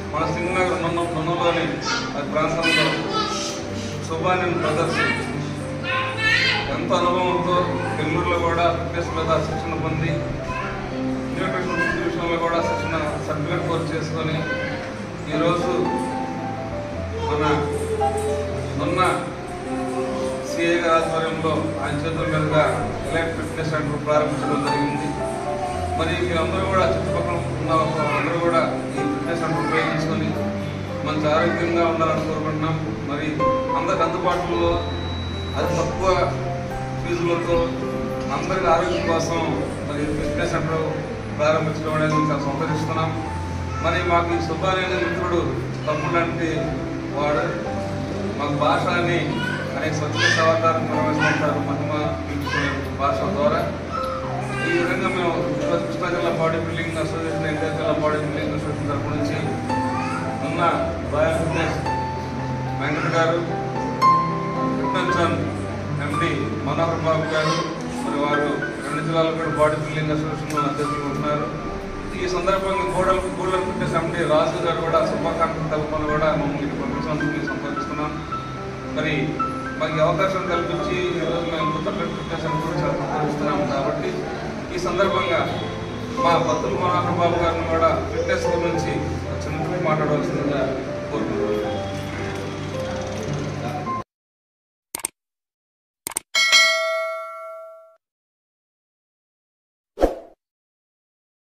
మన సింగనగర్ నున్న నున్నలోని ఆ ప్రాంతంలో సుబాని బ్రదర్స్ ఎంతో అనుభవంతో బెంగళూరులో కూడా ఫిట్నెస్ మీద శిక్షణ పొంది న్యూట్రిషన్ ఫుడ్ విషయంలో కూడా శిక్షణ సర్టిఫికేట్ కోర్స్ చేసుకొని ఈరోజు మన నున్న సిఐ గారి ఆధ్వర్యంలో ఆయన చేతుల మీదుగా ఎలైట్ ఫిట్నెస్ సెంటర్ ప్రారంభించడం జరిగింది మరి మీరందరూ కూడా చుట్టుపక్కల ఉన్న అందరూ కూడా ఈ ఫిట్నెస్ సెంటర్ ఉపయోగించుకొని మంచి ఆరోగ్యంగా ఉండాలని కోరుకుంటున్నాం మరి అందరికి అందుబాటులో అతి తక్కువ ఫీజులతో అందరి ఆరోగ్యం కోసం మరి ఫిట్నెస్ సెంటర్ ప్రారంభించడం అనేది చాలా సంతరిస్తున్నాం మరి మాకు ఈ సుబ్బాని అనే మిత్రుడు తమ్ముడు అంటే వాడు మాకు భాష అని అనేక స్వచ్ఛత అవతారం నిర్వహిస్తుంటారు మహిమ పిలుచుకునే భాష ద్వారా ఈ విధంగా మేము ఈరోజు కృష్ణా జిల్లా బాడీ బిల్డింగ్ అసోసియేషన్ ఎన్టీఆర్ జిల్లా బాడీ బిల్డింగ్ అసోసియేషన్ తరపు నుంచి ఉన్న royal fitness Venkata garu fitness zone MD Manohar Babu garu మరి వారు రెండు జిల్లాలో కూడా బాడీ బిల్డింగ్ అసోసియేషన్ అధ్యక్షులు ఉంటున్నారు ఈ సందర్భంగా గోడల గోడల ఫిట్నెస్ ఎండి రాజు గారు కూడా శుభాకాంక్షలు తెలుపుకొని కూడా మమ్మల్ని ఇక్కడ పంపించినందుకు మేము సంతోషిస్తున్నాం మరి మాకు ఈ అవకాశం కల్పించి ఈరోజు మేము గుర్తుపెట్టి ఫిట్నెస్ సెంటర్ గురించి చాలా సంతోషిస్తున్నాం కాబట్టి ఈ సందర్భంగా మా భక్తులు మనోహర్ బాబు గారిని కూడా ఫిట్నెస్ గురించి చిన్న మాట్లాడవలసిందిగా కోరుకుంటున్నాం